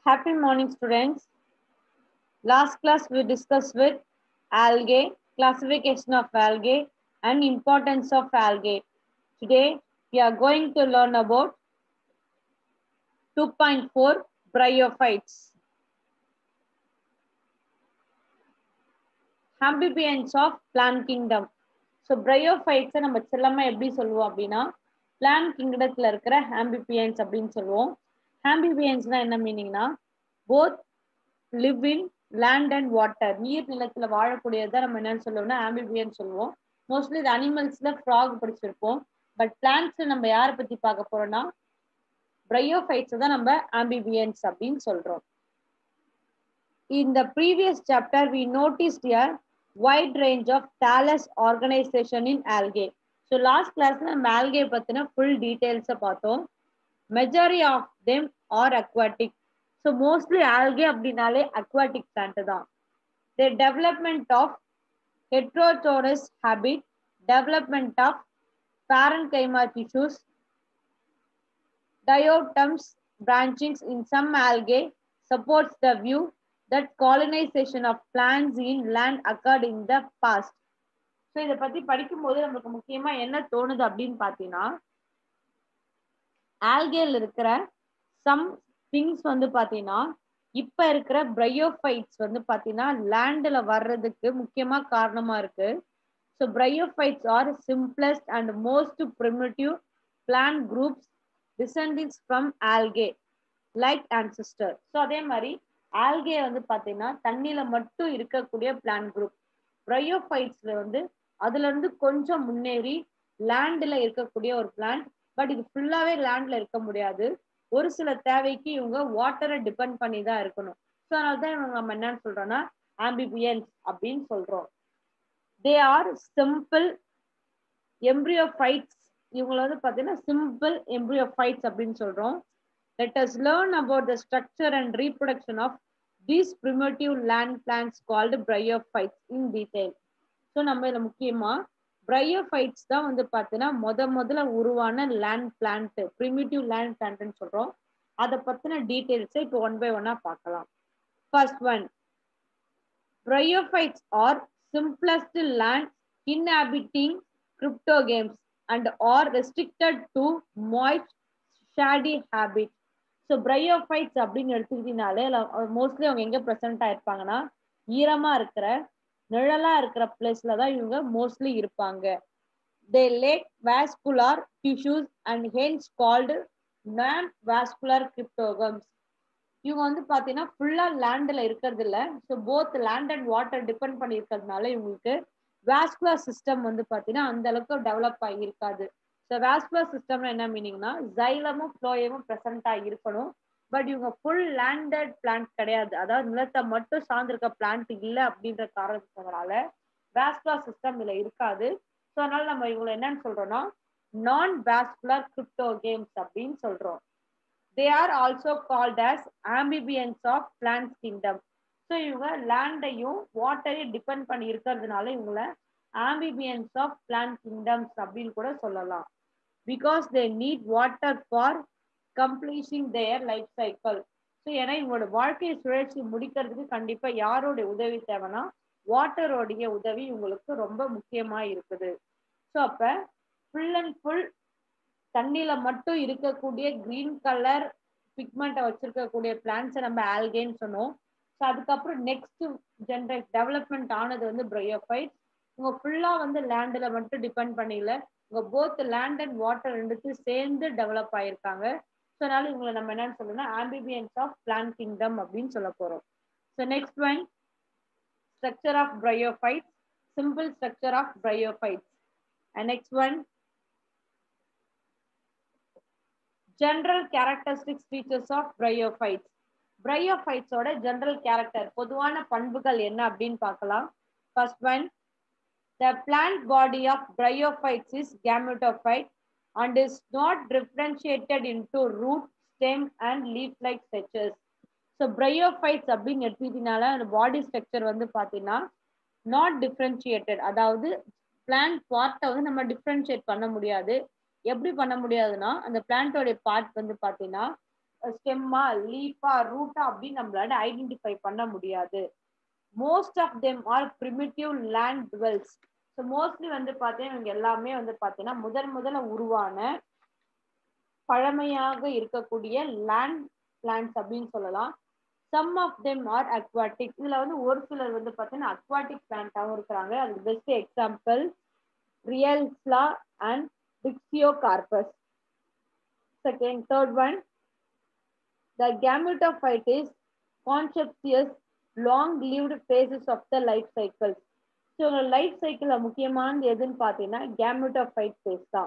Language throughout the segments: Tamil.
Happy morning, students. Last class we discussed with algae, classification of algae, and importance of algae. Today we are going to learn about 2.4 bryophytes. Amphibians of plant kingdom. So பிரையோஃபைட்ஸை நம்ம செல்லமா எப்படி சொல்லுவோம் அப்படின்னா பிளான் கிங்டத்துல இருக்கிற ஆம்பிபியன்ஸ் அப்படின்னு சொல்லுவோம் ஆம்பிபியன்ஸ்னா என்ன மீனிங்னா both live in land and water நீர் நிலத்துல வாழக்கூடியதை நம்ம என்னன்னு சொல்லுவோம்னா ஆம்பிபியன் சொல்லுவோம் மோஸ்ட்லி இது அனிமல்ஸ்ல ஃப்ராக் படிச்சிருப்போம் பட் பிளான்ட்ஸ்ல நம்ம யாரை பத்தி பார்க்க போறோம்னா பிரையோஃபைட்ஸ் தான் நம்ம ஆம்பிபியன்ஸ் அப்படின்னு சொல்றோம் In the previous chapter, we noticed a wide range of thallus organization in algae. So last class நம்ம algae பத்தின full details பார்த்தோம் majority of them are aquatic. So mostly algae அப்படின்னாலே aquatic plant தான். The development of heterochorus habit, development of parenchyma tissues, diatoms branchings in some algae supports the view that colonization of plants in land occurred in the past. So இதை பத்தி படிக்கும்போது நம்மளுக்கு முக்கியமா என்ன தோணுது அப்படின்னு பார்த்தீங்கன்னா ஆல்கேல இருக்கிற சம் திங்ஸ் வந்து பார்த்தீங்கன்னா இப்ப இருக்கிற பிரையோஃபைட்ஸ் வந்து பார்த்தீங்கன்னா லேண்டில் வர்றதுக்கு முக்கியமா காரணமா இருக்கு ஸோ பிரையோஃபைட்ஸ் are simplest and most primitive plant groups descendings from algae like ancestor so அதே மாதிரி ஆல்கே வந்து பார்த்தீங்கன்னா தண்ணியில மட்டும் இருக்கக்கூடிய பிளான்ட் குரூப் ப்ரையோஃபைட்ஸ்ல வந்து அதுல இருந்து கொஞ்சம் முன்னேறி லேண்ட்ல இருக்கக்கூடிய ஒரு பிளான்ட் பட் இது ஃபுல்லாவே லேண்ட்ல இருக்க முடியாது ஒரு சில தேவைக்கு இவங்க வாட்டரை டிபெண்ட் பண்ணி தான் இருக்கணும் ஸோ அதனால தான் இவங்க நம்ம என்னன்னு சொல்றோம்னா ஆம்பிபியன்ஸ் அப்படின்னு சொல்றோம் தே ஆர் சிம்பிள் எம்ப்ரியோஃபைட்ஸ் இவங்கள வந்து பார்த்தீங்கன்னா சிம்பிள் எம்ப்ரியோஃபைட்ஸ் அப்படின்னு சொல்றோம் let us learn about the structure and reproduction of these primitive land plants called bryophytes in detail. So நம்ம இதில் முக்கியமா bryophytes தான் வந்து பார்த்தீங்கன்னா முத முதல்ல உருவான லேண்ட் பிளான்ட் ப்ரிமிட்டிவ் லேண்ட் பிளான்ட்னு சொல்றோம் அதை பத்தின டீட்டெயில்ஸை இப்போ ஒன் பை ஒன்னா பார்க்கலாம் first one bryophytes are simplest land inhabiting cryptogames and are restricted to moist shady habit so bryophytes அப்படின்னு எடுத்துக்கிட்டீங்கனாலே மோஸ்ட்லி அவங்க எங்க ப்ரெசென்ட் ஆயிருப்பாங்கன்னா ஈரமா இருக்கிற நிழலா இருக்கிற பிளேஸ்ல தான் இவங்க மோஸ்ட்லி இருப்பாங்க they lack vascular tissues and hence called non vascular cryptogams இவங்க வந்து பாத்தீங்கன்னா ஃபுல்லா லேண்ட்ல இருக்கிறது இல்ல so both land and water depend பண்ணி இருக்கிறதுனால இவங்களுக்கு வாஸ்குலர் சிஸ்டம் வந்து பாத்தீங்கன்னா அந்த அளவுக்கு டெவலப் ஆகி இருக்காது ஸோ வாஸ்குலர் சிஸ்டம்ல என்ன மீனிங்னா ஜைலமும் ஃப்ளோயமும் ப்ரெசண்டா இருக்கணும் பட் இவங்க ஃபுல் லேண்டட் பிளான்ட் கிடையாது அதாவது நிலத்தை மட்டும் சார்ந்திருக்க பிளான்ட் இல்லை அப்படின்ற காரணத்தினால வாஸ்குலர் சிஸ்டம் இதுல இருக்காது ஸோ அதனால நம்ம இவங்களை என்னன்னு சொல்றோம்னா நான் வாஸ்குலர் கிரிப்டோ கேம்ஸ் அப்படின்னு சொல்றோம் they are also called as amphibians of plant kingdom so இவங்க லேண்டையும் வாட்டரையும் டிபெண்ட் பண்ணி இருக்கிறதுனால இவங்களை ஆம்பிபியன்ஸ் ஆஃப் பிளான்ட் கிங்டம்ஸ் அப்படின்னு கூட சொல்லலாம் because they need water for completing their life cycle so ஏன்னா இவங்களோட வாழ்க்கையை சுழற்சி முடிக்கிறதுக்கு கண்டிப்பா யாரோடைய உதவி தேவைன்னா வாட்டரோடைய உதவி இவங்களுக்கு ரொம்ப முக்கியமா இருக்குது ஸோ அப்ப ஃபுல் அண்ட் ஃபுல் தண்ணியில மட்டும் இருக்கக்கூடிய கிரீன் கலர் பிக்மெண்ட்டை வச்சிருக்கக்கூடிய பிளான்ஸை நம்ம ஆல்கேன்னு சொன்னோம் ஸோ அதுக்கப்புறம் நெக்ஸ்ட் ஜென்ரேட் டெவலப்மெண்ட் ஆனது வந்து பிரையோஃபைட் இவங்க ஃபுல்லா வந்து லேண்ட்ல மட்டும் டிபெண்ட் பண்ணல இவங்க போத் லேண்ட் அண்ட் வாட்டர் ரெண்டுத்தையும் சேர்ந்து டெவலப் ஆயிருக்காங்க ஸோ அதனால இவங்களை நம்ம என்னன்னு சொல்லணும்னா ஆம்பிபியன்ஸ் ஆஃப் பிளான்ட் கிங்டம் அப்படின்னு சொல்ல போறோம் so next one structure of bryophytes simple structure of bryophytes and next one general characteristics features of bryophytes பிரையோஃபைட்ஸோட ஜென்ரல் கேரக்டர் பொதுவான பண்புகள் என்ன அப்படின்னு பார்க்கலாம் first one The plant body of bryophytes is gametophyte and is not differentiated into root, stem and leaf-like structures. So bryophytes அப்படின்னு எடுத்துக்கிட்டீங்கனால அந்த பாடி ஸ்ட்ரக்சர் வந்து பார்த்தீங்கன்னா நாட் டிஃப்ரென்ஷியேட்டட் அதாவது பிளான்ட் பார்ட்டை வந்து நம்ம டிஃப்ரென்ஷியேட் பண்ண முடியாது எப்படி பண்ண முடியாதுன்னா அந்த பிளான்ட்டோடைய பார்ட் வந்து பார்த்தீங்கன்னா ஸ்டெம்மா லீஃபா ரூட்டா அப்படின்னு நம்மளால ஐடென்டிஃபை பண்ண முடியாது most of them are primitive land dwellers so mostly வந்து பார்த்தீங்கன்னா இவங்க எல்லாமே வந்து பார்த்தீங்கன்னா முதன் முதல்ல உருவான பழமையாக இருக்கக்கூடிய லேண்ட் பிளான்ஸ் அப்படின்னு சொல்லலாம் some of them are aquatic இதுல வந்து ஒரு சிலர் வந்து பார்த்தீங்கன்னா அக்வாட்டிக் பிளான்ட்டாகவும் இருக்கிறாங்க அதுக்கு பெஸ்ட் எக்ஸாம்பிள் ரியல்ஸ்லா and Ricciocarpus second third one the gametophyte is conspicuous long lived phases of the life cycle so life சைக்கிளில் முக்கியமானது எதுன்னு பார்த்தீங்கன்னா கேமெட்டோஃபைட் ஃபேஸ் தான்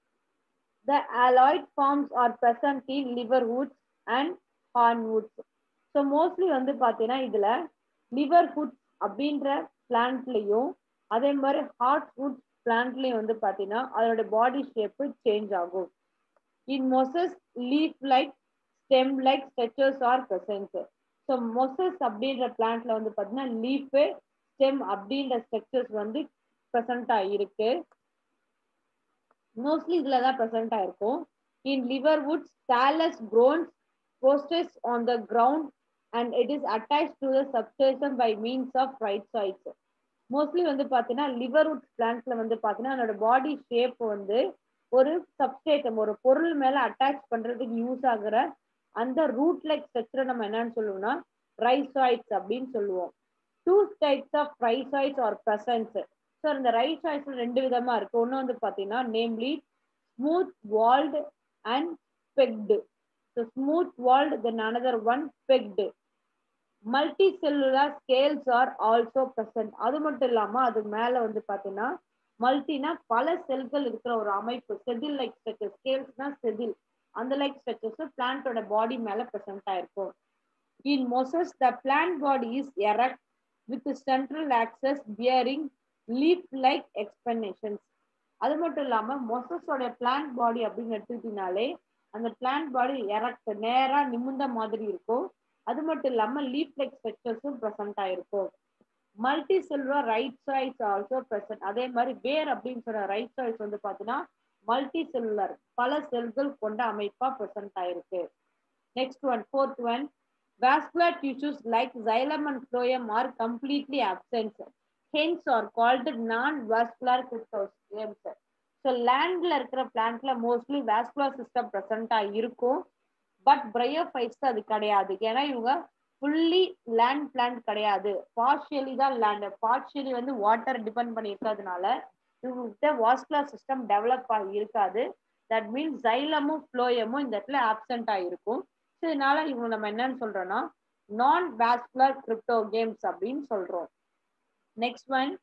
the allied forms are present in liver woods and hornworts so mostly வந்து பார்த்தீங்கன்னா இதில் லிவர் ஹுட்ஸ் அப்படின்ற பிளான்ட்லேயும் அதே மாதிரி ஹார்ட் வுட்ஸ் பிளான்ட்லேயும் வந்து பார்த்தீங்கன்னா அதோட பாடி ஷேப்பு சேஞ்ச் ஆகும் in mosses leaf like stem like structures are present so mosses அப்படின்ற பிளான்ட்ல வந்து பார்த்தீங்கன்னா லீஃபு ஸ்டெம் அப்படின்ற ஸ்ட்ரக்சர்ஸ் வந்து ப்ரெசண்டாக இருக்கு மோஸ்ட்லி இதில் தான் ப்ரெசண்டாக இருக்கும் in liverworts thallus grows prostrate on the ground and it is attach to the substratum by means of rhizoids mostly வந்து பார்த்தீங்கன்னா லிவர் வுட்ஸ் பிளான்ட்ல வந்து பார்த்தீங்கன்னா அதோட பாடி ஷேப் வந்து ஒரு சப்ஸ்டேட்டம் ஒரு பொருள் மேல அட்டாச் பண்றதுக்கு யூஸ் ஆகுற அந்த ரூட் லைக் ஸ்ட்ரக்சரை நம்ம என்னன்னு சொல்லுவோம்னா ரைசாய்ட்ஸ் அப்படின்னு சொல்லுவோம் two types of rhizoids are present so இந்த ரைசாய்ட்ஸ் ரெண்டு விதமா இருக்கு ஒன்று வந்து பார்த்தீங்கன்னா namely smooth walled and pegged so smooth walled then another one pegged multicellular scales are also present அது மட்டும் இல்லாம அது மேல வந்து பாத்தீங்கன்னா மல்டினா பல செல்கள் இருக்கிற ஒரு அமைப்பு செதில் லைக் ஸ்ட்ரக்சர் ஸ்கேல்ஸ்னா செதில் அந்த லைக் ஸ்ட்ரக்சர்ஸ் பிளான்ட்டோட பாடி மேல பிரசன்ட் ஆயிருக்கும் in mosses the plant body is erect with central axis bearing leaf like expansions அது மட்டும் இல்லாம மொசஸோட பிளான்ட் பாடி அப்படின்னு எடுத்துக்கிட்டீங்கனாலே அந்த பிளான்ட் பாடி எரக்ட் நேரா நிமிர்ந்த மாதிரி இருக்கும் அது மட்டும் இல்லாம லீஃப் லைக் ஸ்ட்ரக்சர்ஸும் ப்ரெசென்ட் ஆயிருக்கும் multicellular rhizoids also present அதே மாதிரி வேர் அப்படின்னு சொல்ற ரைட் சாய்ஸ் வந்து பாத்தீங்கன்னா மல்டி செல்லுலர் பல செல்கள் கொண்ட அமைப்பா ப்ரெசென்ட் ஆயிருக்கு next one fourth one vascular tissues like xylem and phloem are completely absent hence are called non-vascular cryptogames so லேண்ட்ல இருக்கிற பிளான்ட்ல மோஸ்ட்லி வாஸ்குலர் சிஸ்டம் ப்ரெசண்டா இருக்கும் பட் பிரையோஃபைட்ஸ் அது கிடையாது ஏன்னா இவங்க ஃபுல்லி லேண்ட் பிளான்ட் கிடையாது பார்ஷியலி தான் லேண்ட் பார்ஷியலி வந்து வாட்டர் டிபெண்ட் பண்ணி இருக்கிறதுனால இவங்ககிட்ட வாஸ்குலர் சிஸ்டம் டெவலப் ஆகி இருக்காது தட் மீன்ஸ் ஜைலமும் ஃப்ளோயமும் இந்த இடத்துல ஆப்சண்டா இருக்கும் ஸோ இதனால இவங்க நம்ம என்னன்னு சொல்றோம்னா நான் வாஸ்குலர் கிரிப்டோ கேம்ஸ் அப்படின்னு சொல்றோம் next one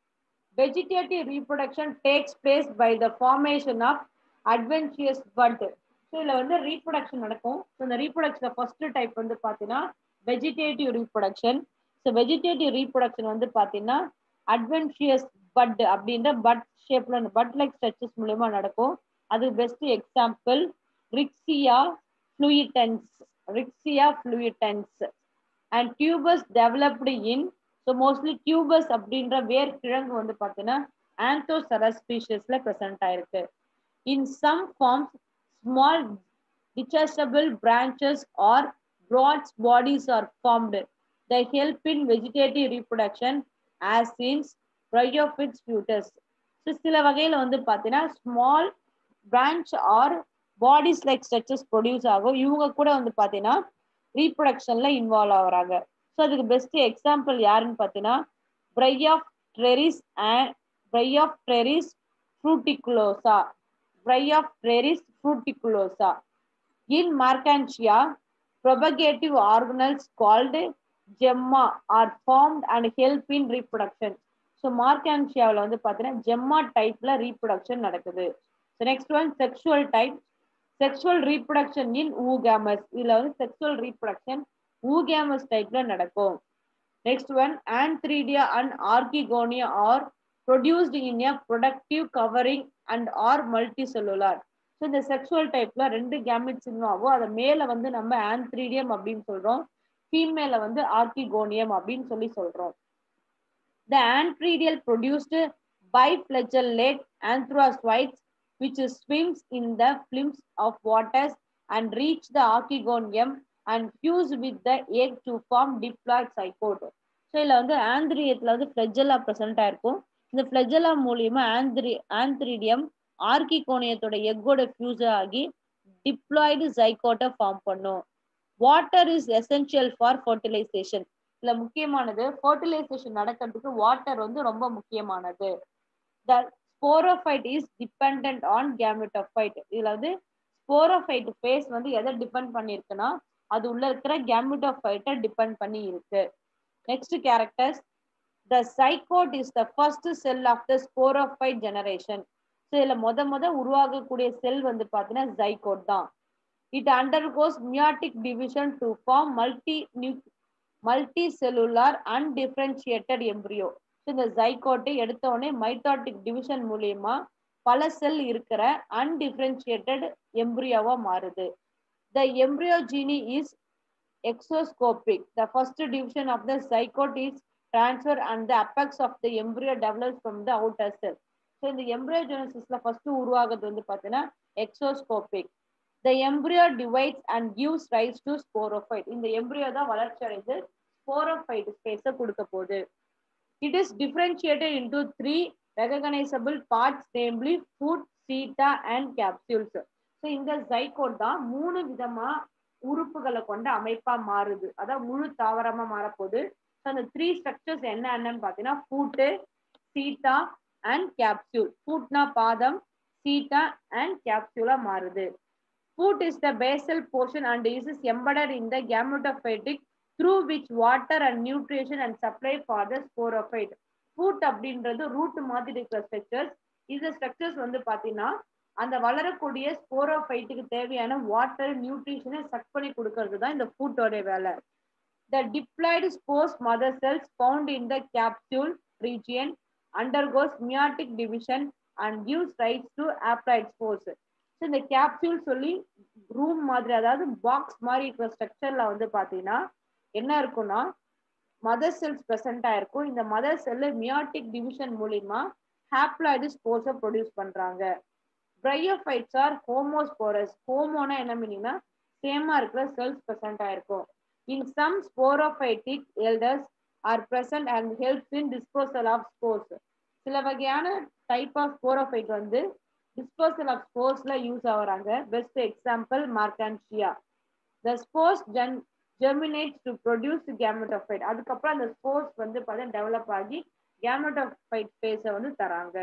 vegetative reproduction takes place by the formation of adventitious bud so இதில் வந்து ரீப்ரொடக்ஷன் நடக்கும் ஸோ இந்த ரீப்ரொடக்ஷன் ஃபர்ஸ்ட் டைப் வந்து பார்த்தீங்கன்னா vegetative reproduction so vegetative reproduction வந்து பார்த்தீங்கன்னா அட்வென்ச்சியஸ் பட் அப்படின்ற பட் ஷேப்ல பட் லைக் ஸ்ட்ரக்சர்ஸ் மூலயமா நடக்கும் அது best example Riccia fluitans Riccia fluitans and tubers developed in so mostly tubers அப்படின்ற வேர் கிழங்கு வந்து பார்த்தீங்கன்னா ஆந்தோசரஸ் ஸ்பீஷஸ்ல ப்ரெசென்ட் ஆயிருக்கு in some forms small detachable branches or broad bodies are formed. They help in vegetative reproduction as in bryophytes fetus. So சில வகையில் வந்து பார்த்தீங்கன்னா small branch or bodies like structures produce ஆகும் இவங்க கூட வந்து பார்த்தீங்கன்னா ரீப்ரொடக்ஷன்ல இன்வால்வ் ஆகுறாங்க ஸோ அதுக்கு பெஸ்ட் எக்ஸாம்பிள் யாருன்னு பார்த்தீங்கன்னா Bryopteris and Bryopteris fruticulosa Bryopteris fruticulosa in Marchantia propagative organelles called gemma are formed and help in reproduction so மார்கான்சியாவில் வந்து பார்த்தீங்கன்னா ஜெம்மா டைப்ல ரீப்ரொடக்ஷன் நடக்குது so next one sexual type sexual reproduction in oogamous இதுல வந்து செக்ஷுவல் ரீப்ரொடக்ஷன் ஊகேமஸ் டைப்ல நடக்கும் next one antheridia and archegonia are produced in a protective covering and are multicellular so இந்த செக்ஷுவல் டைப்ல ரெண்டு கேமிட்ஸ் ஆகும் அதை மேல வந்து நம்ம ஆன்த்ரீடியம் அப்படின்னு சொல்றோம் ஃபீமேல வந்து ஆர்கிகோனியம் அப்படின்னு சொல்லி சொல்றோம் the antheridial produced biflagellate anthracoids which swims in the films of waters and reach the archegonium and fuse with the egg to form diploid zygote. So இதில் வந்து ஆந்திரியத்தில் வந்து ஃப்ளெஜெல்லா ப்ரெசென்ட் ஆயிருக்கும் இந்த ஃப்ளெஜெல்லா மூலியமா ஆந்திரி ஆந்திரிடியம் ஆர்கிகோனியத்தோட எக்கோட ஃபியூஸ் ஆகி டிப்ளாய்டு ஜைகோட்டை ஃபார்ம் பண்ணும் water is essential for fertilization இதுல முக்கியமானது ஃபர்டிலைசேஷன் நடக்கிறதுக்கு வாட்டர் வந்து ரொம்ப முக்கியமானது the sporophyte is depend on gametophyte இதுல வந்து ஸ்போரோஃபைட் ஃபேஸ் வந்து எதை டிபெண்ட் பண்ணிருக்குன்னா அது உள்ள இருக்கிற கேமிட்டோஃபைட்டை டிபெண்ட் பண்ணி இருக்கு next characters the zygote is the first cell of the sporophyte generation so இதுல முத முத உருவாகக்கூடிய செல் வந்து பாத்தீங்கன்னா ஜைகோட் தான் it undergoes meiotic division to form multi new multicellular undifferentiated embryo இந்த ஜைகோட்டை எடுத்த உடனே மைட்டாட்டிக் டிவிஷன் மூலியமா பல செல் இருக்கிற அன்டிஃபரன்ஷியேட்டட் எம்ப்ரியோவா மாறுது the embryogeny is exoscopic. The first division of the zygote is transfer and the apex of the embryo develops from the outer cell. So இந்த எம்ப்ரியோஜெனசிஸ்ல ஃபர்ஸ்ட் உருவாகிறது வந்து பார்த்தீங்கன்னா exoscopic the embryo divides and gives rise to sporophyte இந்த எம்ப்ரியோ தான் வளர்ச்சி அடைந்து ஸ்போரோஃபைட் ஸ்பேஸை கொடுக்க போகுது it is differentiated into three recognisable parts namely foot seta and capsules so இந்த ஜைகோட் தான் மூணு விதமா உறுப்புகளை கொண்ட அமைப்பா மாறுது அதான் முழு தாவரமா மாறப்போகுது ஸோ அந்த த்ரீ ஸ்ட்ரக்சர்ஸ் என்ன என்னன்னு பார்த்தீங்கன்னா ஃபூட்டு சீட்டா அண்ட் கேப்சியூல் ஃபூட்னா பாதம் சீட்டா அண்ட் கேப்சியூலா மாறுது foot is the basal portion and is is embedded in the gametophytic through which water and nutrition and supply for the sporophyte foot அப்படின்றது ரூட் மாதிரி இருக்கிற ஸ்ட்ரக்சர்ஸ் இந்த ஸ்ட்ரக்சர்ஸ் வந்து பார்த்தீங்கன்னா அந்த வளரக்கூடிய ஸ்போரோஃபைட்டுக்கு தேவையான வாட்டர் நியூட்ரிஷனை சக் பண்ணி கொடுக்கறது தான் இந்த ஃபுட்டோட வேலை the diploid spores mother cells found in the capsule region undergoes meiotic division and gives rise to haploid spores so இந்த கேப்சூல் சொல்லி ரூம் மாதிரி அதாவது பாக்ஸ் மாதிரி இருக்கிற ஸ்ட்ரக்சர்ல வந்து பார்த்தீங்கன்னா என்ன இருக்கும்னா மதர் செல்ஸ் ப்ரெசென்ட் ஆயிருக்கும் இந்த மதர் செல்லு மியாட்டிக் டிவிஷன் மூலியமா ஹாப்ளாய்டு ஸ்போர்ஸை ப்ரொடியூஸ் பண்றாங்க பிரையோஃபைட்ஸ் ஆர் ஹோமோஸ்போரஸ் ஹோமோனா என்ன மீனிங்னா சேமா இருக்கிற செல்ஸ் ப்ரெசென்ட் ஆயிருக்கும் in some sporophytic elaters are present and helps in disposal of spores சில வகையான டைப் ஆஃப் ஸ்போரோஃபைட் வந்து டிஸ்போசல் ஆஃப் ஸ்போர்ஸ்ல யூஸ் ஆகுறாங்க best example Marchantia the spores ஜென் ஜெர்மினேட் டு ப்ரொடியூஸ் கேமட்டோஃபைட் அதுக்கப்புறம் அந்த ஸ்போர்ஸ் வந்து பார்த்தீங்கன்னா டெவலப் ஆகி கேமட்டோஃபைட் ஃபேஸை வந்து தராங்க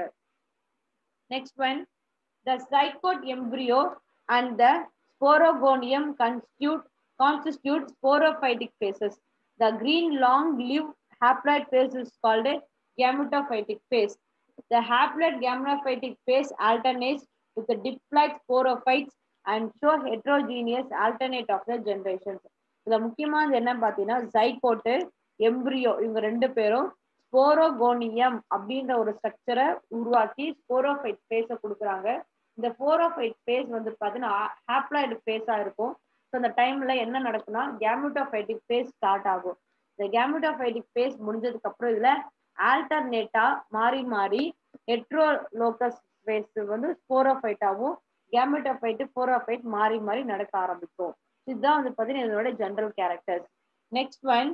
next one the zygote embryo and the sporogonium constitute constitute sporophytic phases. The green long-lived haploid phase is called a gametophytic phase. The haploid gametophytic phase alternates with the diploid sporophytes and show heterogeneous alternate of the generations. இதுல முக்கியமானது என்ன பார்த்தீங்கன்னா ஜைகோட்டு எம்ப்ரியோ இவங்க ரெண்டு பேரும் ஸ்போரோகோனியம் அப்படின்ற ஒரு ஸ்ட்ரக்சரை உருவாக்கி ஸ்போரோஃபைட் ஃபேஸை கொடுக்குறாங்க இந்த ஃபோரோஃபைட் ஃபேஸ் வந்து பார்த்தீங்கன்னா ஹாப்ளாய்டு ஃபேஸாக இருக்கும் ஸோ அந்த டைம்ல என்ன நடக்கும்னா கேமிட்டோஃபைட்டிக் ஃபேஸ் ஸ்டார்ட் ஆகும் இந்த கேமிட்டோஃபைட்டிக் ஃபேஸ் முடிஞ்சதுக்கு அப்புறம் இதுல ஆல்டர்னேட்டா மாறி மாறி ஹெட்ரோலோகஸ் ஃபேஸ் வந்து ஸ்போரோஃபைட்டாகவும் கேமிட்டோஃபைட்டு ஃபோரோஃபைட் மாறி மாறி நடக்க ஆரம்பிக்கும் இதுதான் வந்து பார்த்தீங்கன்னா இதோட ஜென்ரல் கேரக்டர்ஸ் நெக்ஸ்ட் ஒன்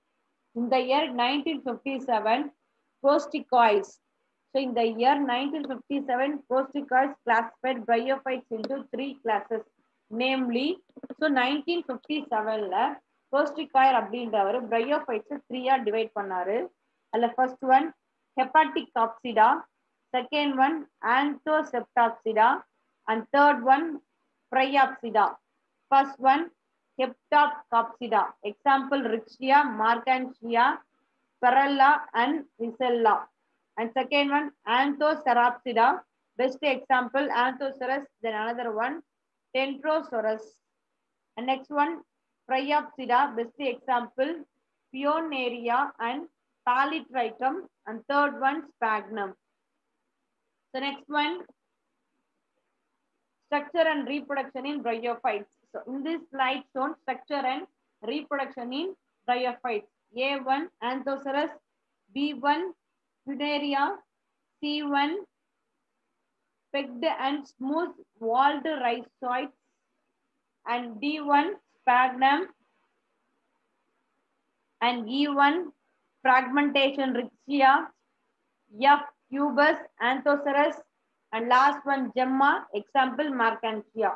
இந்த இயர் நைன்டீன் ஃபிஃப்டி செவன் ப்ரோஸ்டிகாய்ஸ் So in the year 1957, Prosticoids classified bryophytes into three classes. Namely, so 1957ல Prosticoid அப்படின்றவர் bryophytes த்ரீயா டிவைட் பண்ணாரு அதுல first one Hepaticopsida second one Anthocerotopsida and third one Bryopsida first one Hepaticopsida example Riccia Marchantia Porella and Ricciella and second one anthoceratopsida best example anthocerus then another one tentrosaurus and next one Priapsida best example Pioneeria and Palitritum and third one Sphagnum the next one structure and reproduction in bryophytes so in this slide shown structure and reproduction in bryophytes A1 Anthocerus B1 Funaria, C1, pegged and smooth walled rhizoids, and D1 sphagnum and E1 fragmentation rixia, F cubus anthoceras and last one gemma example marcantia.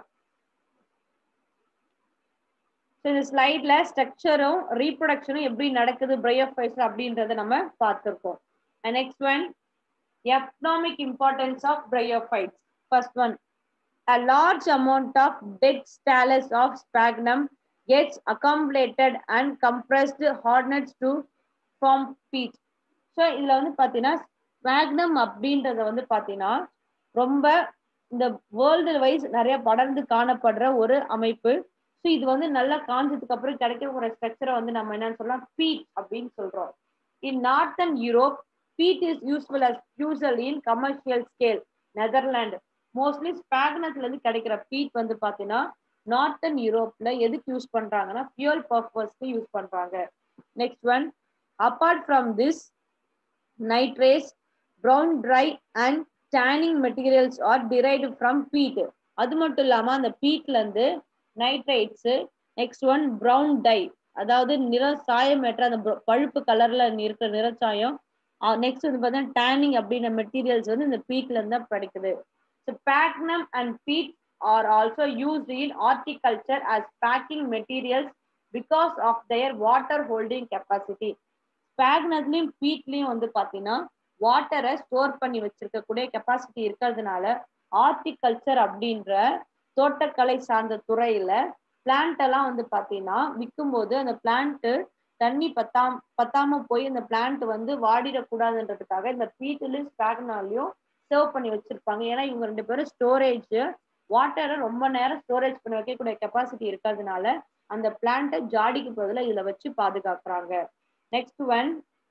So இந்த ஸ்லைட்ல ஸ்ட்ரக்சரும் ரீப்ரொடக்ஷனும் எப்படி நடக்குது பிரையோஃபைஸ் அப்படின்றத நம்ம பார்த்துருக்கோம் and next one economic importance of bryophytes first one a large amount of dead stallus of sphagnum gets accumulated and compressed hardened to form peat. So இதுல வந்து பாத்தீங்கன்னா ஸ்பாக்னம் அப்படின்றத வந்து பாத்தீங்கன்னா ரொம்ப இந்த வேர்ல்டு வைஸ் நிறைய படர்ந்து காணப்படுற ஒரு அமைப்பு ஸோ இது வந்து நல்லா காஞ்சதுக்கு அப்புறம் கிடைக்கிற ஒரு ஸ்ட்ரக்சரை வந்து நம்ம என்னன்னு சொல்லலாம் பீட் அப்படின்னு சொல்றோம் in northern Europe peat is useful as fuel in commercial scale Netherlands mostly ஸ்பாக்னஸ்ல இருந்து கிடைக்கிற பீட் வந்து பாத்தீங்கன்னா நார்த்தன் யூரோப்ல எதுக்கு யூஸ் பண்றாங்கன்னா ஃபியூல் பர்பஸ்க்கு யூஸ் பண்றாங்க next one apart from this nitrates brown dye and tanning materials are derived from peat அது மட்டும் இல்லாம அந்த பீட்ல இருந்து nitrites next one brown dye அதாவது நிற சாயமற்ற அந்த பழுப்பு கலர்ல இருக்கிற நிறச்சாயம் நெக்ஸ்ட் வந்து பார்த்தீங்கன்னா டேனிங் அப்படின்ற மெட்டீரியல்ஸ் வந்து இந்த பீட்ல இருந்து தான் கிடைக்குது so Sphagnum and peat are also used in horticulture as packing materials because of their water holding capacity ஸ்பாக்னஸ்லயும் பீட்லயும் வந்து பாத்தீங்கன்னா வாட்டரை ஸ்டோர் பண்ணி வச்சிருக்கக்கூடிய கெப்பாசிட்டி இருக்கிறதுனால ஹார்டிகல்ச்சர் அப்படின்ற தோட்டக்கலை சார்ந்த துறையில பிளான்ட் எல்லாம் வந்து பாத்தீங்கன்னா விற்கும் போது அந்த பிளான்ட் தண்ணி பத்தாம பத்தாம போய் அந்த பிளான்ட் வந்து வாடிடக்கூடாதுன்றதுக்காக இந்த பீட்லயும் ஸ்பாக்னாலையும் சர்வ் பண்ணி வச்சிருப்பாங்க ஏன்னா இவங்க ரெண்டு பேரும் ஸ்டோரேஜ் வாட்டரை ரொம்ப நேரம் ஸ்டோரேஜ் பண்ணி வைக்கக்கூடிய கெப்பாசிட்டி இருக்கிறதுனால அந்த பிளான்ட்டை ஜாடிக்கு பதிலாக இதுல வச்சு பாதுகாக்கிறாங்க next one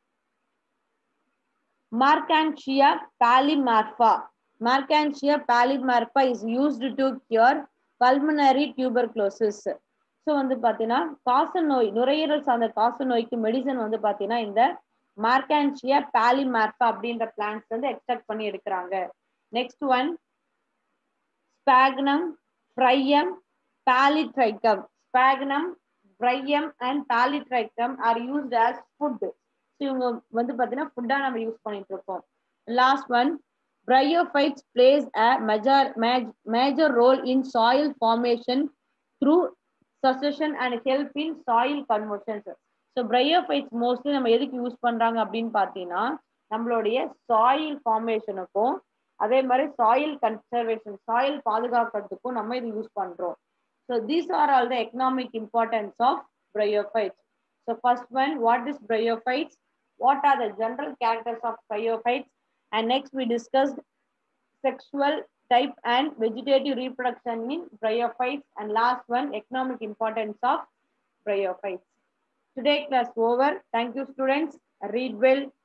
Marchantia polymorpha Marchantia polymorpha is used to cure pulmonary tuberculosis so வந்து பார்த்தீங்கன்னா காச நோய் நுரையீரல் சார்ந்த காச நோய்க்கு மெடிசன் வந்து பார்த்தீங்கன்னா இந்த மார்கான்ஷியா பாலிமார்பா அப்படின்ற பிளான்ஸ் வந்து எக்ஸ்ட்ராக்ட் பண்ணி எடுக்கிறாங்க next one Sphagnum Bryum Polytrichum Sphagnum Bryum and Polytrichum are used as food இவங்க வந்து பார்த்தீங்கன்னா ஃபுட்டாக நம்ம யூஸ் பண்ணிட்டு இருக்கோம் last one Bryophytes plays a major, ma- major role in soil formation through succession and help in soil conversions. So bryophytes mostly நம்ம எதுக்கு யூஸ் பண்றாங்க அப்படின்னு பார்த்தீங்கன்னா நம்மளுடைய சாயில் ஃபார்மேஷனுக்கும் அதே மாதிரி சாயில் கன்சர்வேஷன் சாயில் பாதுகாக்கிறதுக்கும் நம்ம இது யூஸ் பண்றோம் so these are all the economic importance of bryophytes so first one what is bryophytes what are the general characters of bryophytes and next we discussed sexual type and vegetative reproduction in bryophytes and last one economic importance of bryophytes today class over thank you students read well